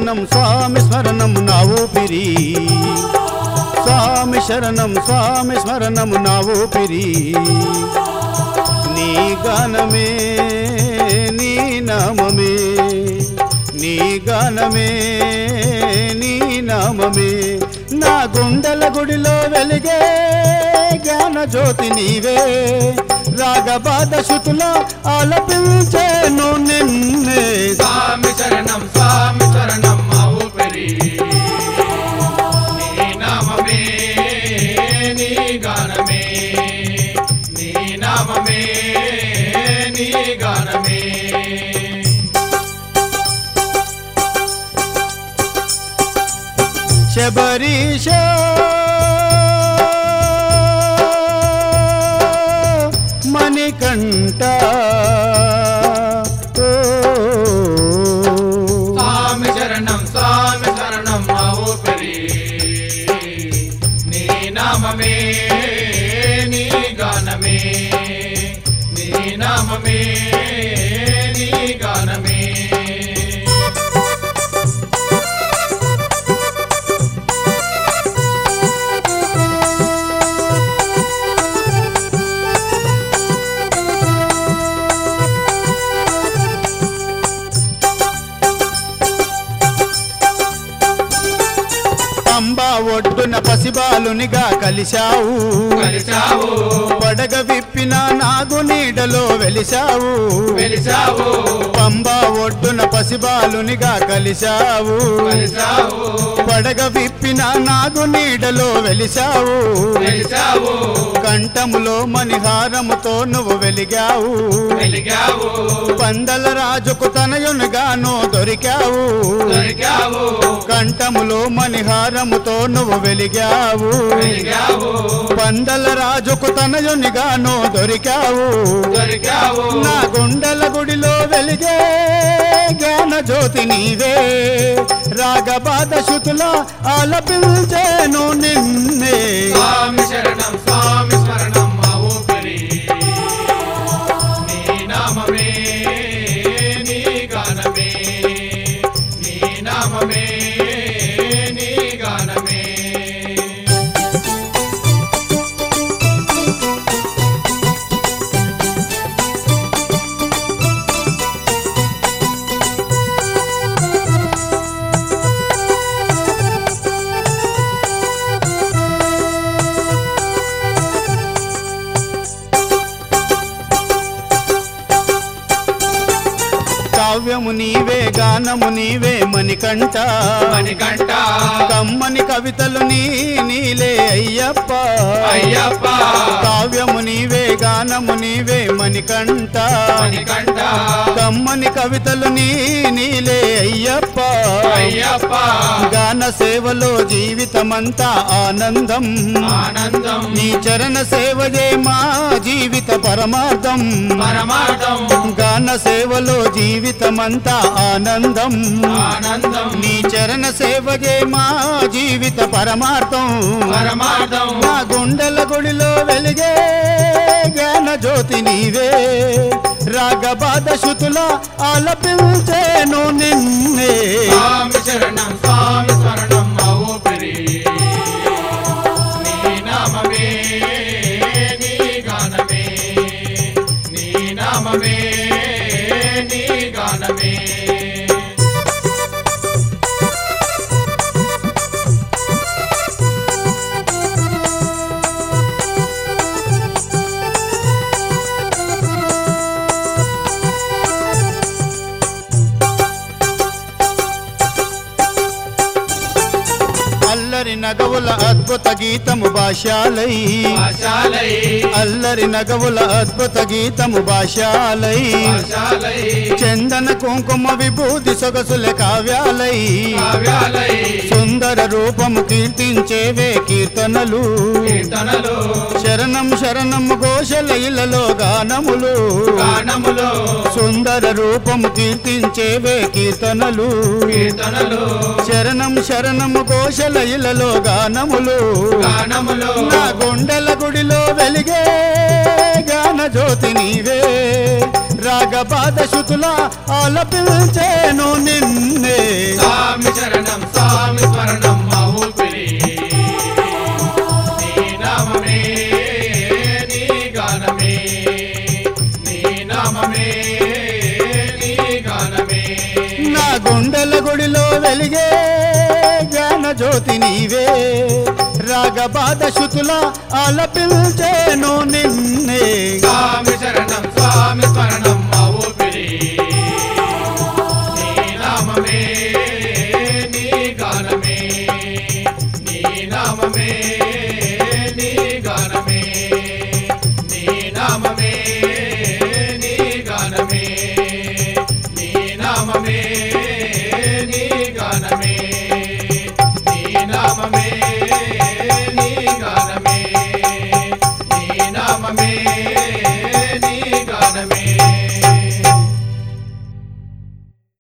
శరణం స్వామి స్మరణం నా ఊపిరి స్వామి శరణం స్వామి స్మరణం నా ఊపిరి నీ గానమే నీ నామమే నీ గానమే నీ నామమే నా గుండెల గుడిలో వెలిగే జ్ఞాన జ్యోతి నీవే రాగబాద శృతుల ఆలపించేను నిన్నే స్వామి శరణం స్వామి శరణం మా ఊపిరి నీ నామమే నీ గానమే నీ నామమే నీ గానమే శబరీష మణికంఠ ఓ. స్వామి శరణం స్వామి శరణం మా ఊపిరి నీ నామమే నీ గానమే నీ నామమే నీ గానమే పంబా ఒడ్డున పసిబాలునిగా కలిశావు కలిశావు పడగ విప్పిన నాగు నీడలో వెలిశావు వెలిశావు పంబా ఒడ్డున పసిబాలునిగా కలిశావు కలిశావు పడగ విప్పిన నాగు నీడలో వెలిశావు వెలిశావు కంఠములో మణిహారముతో నువ్వు వెలిగావు వెలిగావు పందల రాజుకు తనయునుగాను దొరికావు దొరికావు కంఠములో మణిహారముతో నువ్వు వెలిగావు వెలిగావు పందల రాజుకు తనయునిగాను దొరికావు దొరికావు నా గుండెల గుడిలో వెలిగే జ్ఞాన జ్యోతి నీవే రాగబాద శృతుల ఆలపించేను నిన్నే స్వామి శరణం స్వామి శరణం మా ఊపిరి నీ నామమే నీ గానమే నీ నామమే నీ గానమే కావ్యము నీవే గానము నీవే మణికంఠ మణికంఠ కమ్మని కవితలు నీ నీలే అయ్యప్ప అయ్యప్ప కావ్యము నీవే గానము నీవే మణికంఠ మణికంఠ కమ్మని కవితలు నీ నీలే అయ్యప్ప అయ్యప్ప గాన సేవలో జీవితమంతా ఆనందం ఆనందం నీ చరణ సేవజే మా జీవిత పరమార్థం పరమార్థం గాన సేవలో జీవితమంతా ఆనందం ఆనందం నీ చరణ సేవజే మా జీవిత పరమార్థం పరమార్థం నా గుండెల గుడిలో వెలిగే జ్ఞాన జ్యోతి నీవే రాగబాద శృతుల ఆలపించేను నిన్నే స్వామి శరణం స్వామి శరణం మా ఊపిరి నీ నామమే నీ గానమే నీ నామమే నీ గానమే అల్లరి నగవుల అద్భుత గీతము భాషాలై ఆశాలై అల్లరి నగవుల అద్భుత గీతము భాషాలై ఆశాలై చందన కుంకుమ విభూతి సొగసుల కావ్యాలై కావ్యాలై సుందర రూపము కీర్తించేవే కీర్తనలు కీర్తనలు శరణం శరణం ఘోషలైలలో గానములు గానములు సుందర రూపము కీర్తించేవే కీర్తనలు కీర్తనలు శరణం శరణం ఘోషలైలలో గానములు గానములు నా గుండెల గుడిలో వెలిగే గాన జ్యోతి నీవే రాగబాధ శృతుల ఆలపించేను నిన్నే స్వామి శరణం స్వామి స్మరణం మా ఊపిరి నీ నామమే నీ గానమే నీ నామమే నీ గానమే నా గుండెల గుడిలో వెలిగే జ్ఞాన జ్యోతి నీవే రాగబాధ శృతుల ఆలపించేను